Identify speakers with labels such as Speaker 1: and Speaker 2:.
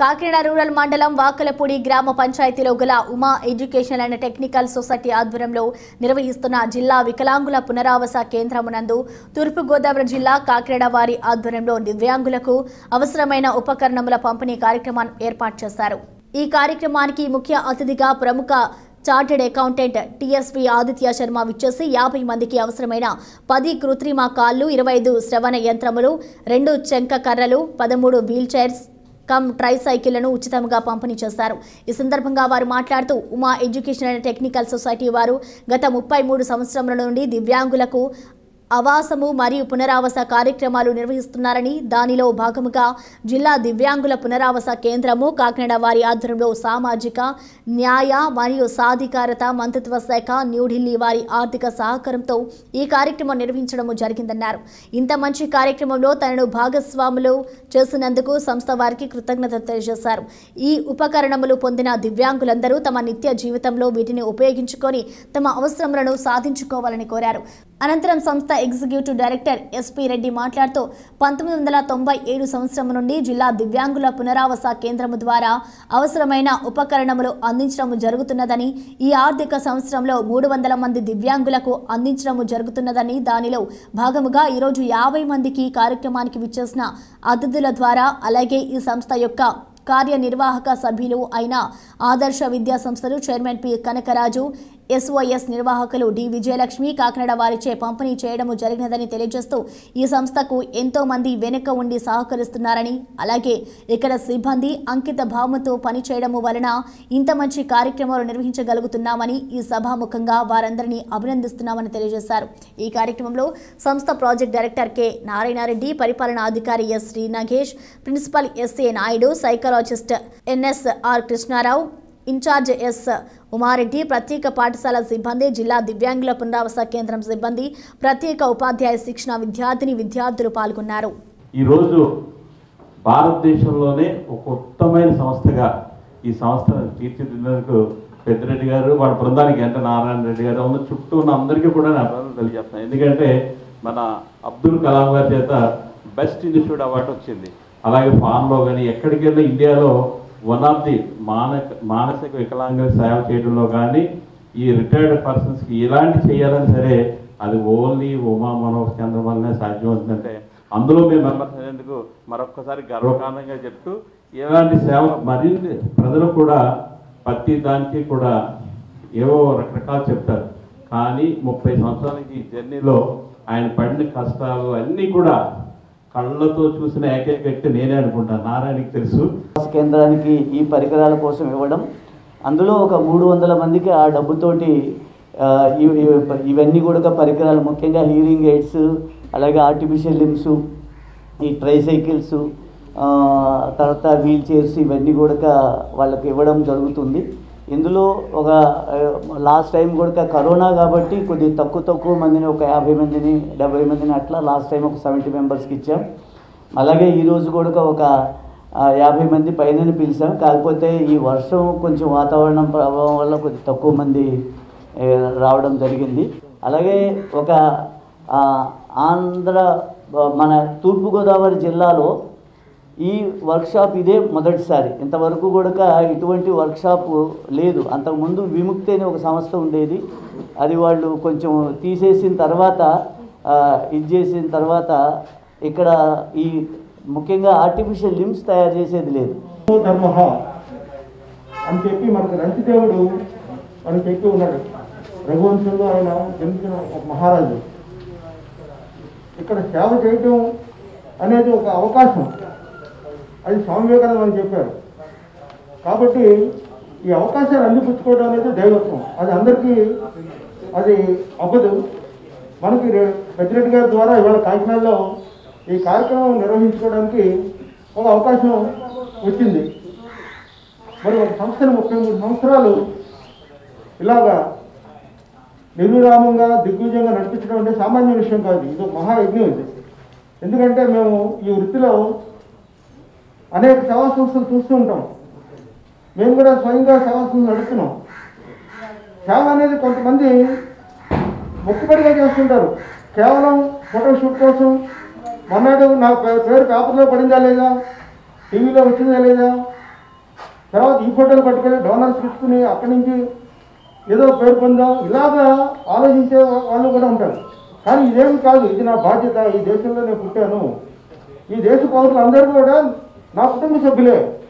Speaker 1: Kakinada rural మండలం వాకలపూడి గ్రామ పంచాయతీలో గల Uma education and technical society ఆధ్వర్యంలో నిర్వహిస్తున్న జిల్లా వికలాంగుల పునరావాస కేంద్రమునందు తూర్పుగోదావరి జిల్లా కాకినాడ వారి ఆధ్వర్యంలో దివ్యాంగులకు అవసరమైన ఉపకరణముల పంపిణీ కార్యక్రమాన్ని ఏర్పాటు చేశారు ఈ కార్యక్రమానికి ముఖ్య అతిథిగా ప్రముఖ chartered accountant TSV Aditya Sharma విచ్చేసి యాభై మందికి అవసరమైన పది కృత్రిమ కాళ్ళు ఇరవై ఐదు శ్రవణ యంత్రములు రెండు చెంక కర్రలు పదమూడు వీల్ చైర్స్ కమ్ ట్రై సైకిళ్లను ఉచితంగా పంపిణీ చేశారు ఈ సందర్భంగా వారు మాట్లాడుతూ Uma education and technical society వారు గత ముప్పై మూడు సంవత్సరముల నుండి దివ్యాంగులకు ఆవాసము మరియు పునరావాస కార్యక్రమాలు నిర్వహిస్తున్నారని దానిలో భాగముగా జిల్లా దివ్యాంగుల పునరావాస కేంద్రము కాకినాడ వారి ఆధ్వర్యంలో సామాజిక న్యాయ మరియు సాధికారత మంత్రిత్వ శాఖ న్యూఢిల్లీ వారి ఆర్థిక సహకారంతో ఈ కార్యక్రమం నిర్వహించడం జరిగిందన్నారు ఇంత మంచి కార్యక్రమంలో తనను భాగస్వాములు చేసినందుకు సంస్థ వారికి కృతజ్ఞత తెలియజేశారు ఈ ఉపకరణములు పొందిన దివ్యాంగులందరూ తమ నిత్య జీవితంలో వీటిని ఉపయోగించుకొని తమ అవసరములను సాధించుకోవాలని కోరారు అనంతరం సంస్థ ఎగ్జిక్యూటివ్ డైరెక్టర్ ఎస్పీ రెడ్డి మాట్లాడుతూ పంతొమ్మిది వందల తొంభై ఏడు సంవత్సరం నుండి జిల్లా దివ్యాంగుల పునరావాస కేంద్రము ద్వారా అవసరమైన ఉపకరణములు అందించడం జరుగుతున్నదని ఈ ఆర్థిక సంవత్సరంలో మూడు వందల మంది దివ్యాంగులకు అందించడం జరుగుతున్నదని దానిలో భాగముగా ఈరోజు యాభై మందికి ఈ కార్యక్రమానికి విచ్చేసిన అతిథుల ద్వారా అలాగే ఈ సంస్థ యొక్క కార్యనిర్వాహక సభ్యులు అయిన ఆదర్శ విద్యా సంస్థలు చైర్మన్ పి కనకరాజు ఎస్ఓఎస్ నిర్వాహకులు డి విజయలక్ష్మి కాకినాడ వారిచే పంపిణీ చేయడం జరిగినదని తెలియజేస్తూ ఈ సంస్థకు ఎంతో మంది వెనుక ఉండి సహకరిస్తున్నారని అలాగే ఇక్కడ సిబ్బంది అంకిత భావంతో పనిచేయడం వలన ఇంత మంచి కార్యక్రమాలు నిర్వహించగలుగుతున్నామని ఈ సభాముఖంగా వారందరినీ అభినందిస్తున్నామని తెలియజేశారు ఈ కార్యక్రమంలో సంస్థ ప్రాజెక్ట్ డైరెక్టర్ కె నారాయణరెడ్డి పరిపాలనా అధికారి S Sri Nagesh principal SA Naidu psychologist NS R Krishnarao in-charge S Umareddy ప్రత్యేక పాఠశాల సిబ్బంది జిల్లా దివ్యాంగుల పునరావాస కేంద్రం సిబ్బంది ప్రత్యేక ఉపాధ్యాయ శిక్షణ విద్యార్థిని విద్యార్థులు పాల్గొన్నారు
Speaker 2: ఈరోజు భారతదేశంలోనే ఒక ఉత్తమైన సంస్థగా ఈ సంస్థను తీర్చిదిద్దేందుకు పెద్దిరెడ్డి గారు వాళ్ళ బృందానికి అంటే నారాయణ రెడ్డి గారు ఉన్న చుట్టూ ఉన్న అందరికీ కూడా నేను అభినందనలు తెలియజేస్తున్నాను ఎందుకంటే మన అబ్దుల్ కలాం గారి చేత బెస్ట్ ఇన్స్టిట్యూట్ అవార్డు వచ్చింది అలాగే ఫాన్లో కానీ ఎక్కడికి వెళ్ళినా ఇండియాలో వన్ ఆఫ్ ది మానక మానసిక వికలాంగుల సేవ చేయడంలో కానీ ఈ రిటైర్డ్ పర్సన్స్కి ఎలాంటి చేయాలని సరే అది ఓన్లీ ఉమా మనోహ కేంద్రం వల్లనే సాధ్యమవుతుందంటే అందులో మేము మెంబర్స్ అయినందుకు మరొక్కసారి గర్వకారణంగా చెప్తూ ఇలాంటి సేవ మరిన్ని ప్రజలు కూడా ప్రతి దానికి కూడా ఏవో రకరకాలు చెప్తారు కానీ ముప్పై సంవత్సరాలకి ఈ జర్నీలో ఆయన పడిన కష్టాలు అన్నీ కూడా కళ్ళతో చూసిన ఏకైక వ్యక్తి నేనే అనుకుంటాను నారాయణకి తెలుసు
Speaker 3: వికాస్ కేంద్రానికి ఈ పరికరాల కోసం ఇవ్వడం అందులో ఒక మూడు వందల మందికి ఆ డబ్బుతోటి ఆ, ఇవ్- ఇవ్- ఇవన్నీ కూడా పరికరాలు ముఖ్యంగా హీరింగ్ ఎయిడ్స్ అలాగే ఆర్టిఫిషియల్ లిమ్స్ ఈ ట్రైసైకిల్స్ తర్వాత వీల్ చైర్స్ ఇవన్నీ కూడా వాళ్ళకి ఇవ్వడం జరుగుతుంది ఇందులో ఒక లాస్ట్ టైం కూడా కరోనా కాబట్టి కొద్ది తక్కువ తక్కువ మందిని ఒక యాభై మందిని డెబ్బై మందిని అట్లా లాస్ట్ టైం ఒక సెవెంటీ మెంబర్స్కి ఇచ్చాం అలాగే ఈరోజు కూడా ఒక ఆ, యాభై మంది పైన పిలిచాం కాకపోతే ఈ వర్షం కొంచెం వాతావరణం ప్రభావం వల్ల కొద్ది తక్కువ మంది ఏ, రావడం జరిగింది అలాగే ఒక ఆ, ఆంధ్ర మన తూర్పుగోదావరి జిల్లాలో ఈ వర్క్షాప్ ఇదే మొదటిసారి ఇంతవరకు కూడా ఇటువంటి వర్క్షాప్ లేదు అంతకుముందు విముక్తి అనే ఒక సంస్థ ఉండేది అది వాళ్ళు కొంచెం తీసేసిన తర్వాత ఆ, ఇది చేసిన తర్వాత ఇక్కడ ఈ ముఖ్యంగా ఆర్టిఫిషియల్ లిమ్స్ తయారు చేసేది లేదు
Speaker 4: ధర్మ అని చెప్పి మనకు రంతిదేవుడు మనకు చెప్పి ఉన్నాడు రఘువంశంలో ఆయన జన్మించిన ఒక మహారాజు ఇక్కడ సేవ చేయటం అనేది ఒక అవకాశం అది స్వామి వివేకానంద అని చెప్పారు కాబట్టి ఈ అవకాశాన్ని అందిపుచ్చుకోవడం అనేది దైవత్వం అది అందరికీ అది అవ్వదు మనకి రే- పెద్దిరెడ్డి గారి ద్వారా ఇవాళ కాకినాడలో ఈ కార్యక్రమం నిర్వహించుకోవడానికి ఒక అవకాశం వచ్చింది మరి ఒక సంస్థను ముప్పై మూడు సంవత్సరాలు ఇలాగా నిర్విరామంగా దిగ్విజయంగా నడిపించడం అంటే సామాన్య విషయం కాదు ఇది ఒక మహాయజ్ఞం ఇది ఎందుకంటే మేము ఈ వృత్తిలో అనేక సేవా సంస్థలు చూస్తూ ఉంటాం మేము కూడా స్వయంగా సేవా సంస్థలు నడుపుతున్నాం సేవ అనేది కొంతమంది మొక్కుబడిగా చేస్తుంటారు కేవలం ఫోటోషూట్ కోసం మొన్నటి నా పే- పేరు పేపర్లో పడిందా లేదా టీవీలో వచ్చిందా లేదా తర్వాత ఈ ఫోటోలు పట్టుకెళ్ళి డోనర్స్ ఇచ్చుకుని అక్కడి నుంచి ఏదో పేరు పొందాం ఇలాగా ఆలోచించే వాళ్ళు కూడా ఉంటారు కానీ ఇదేమి కాదు ఇది నా బాధ్యత ఈ దేశంలో నేను పుట్టాను ఈ దేశ పౌరులు అందరూ కూడా నా కుటుంబ సభ్యులే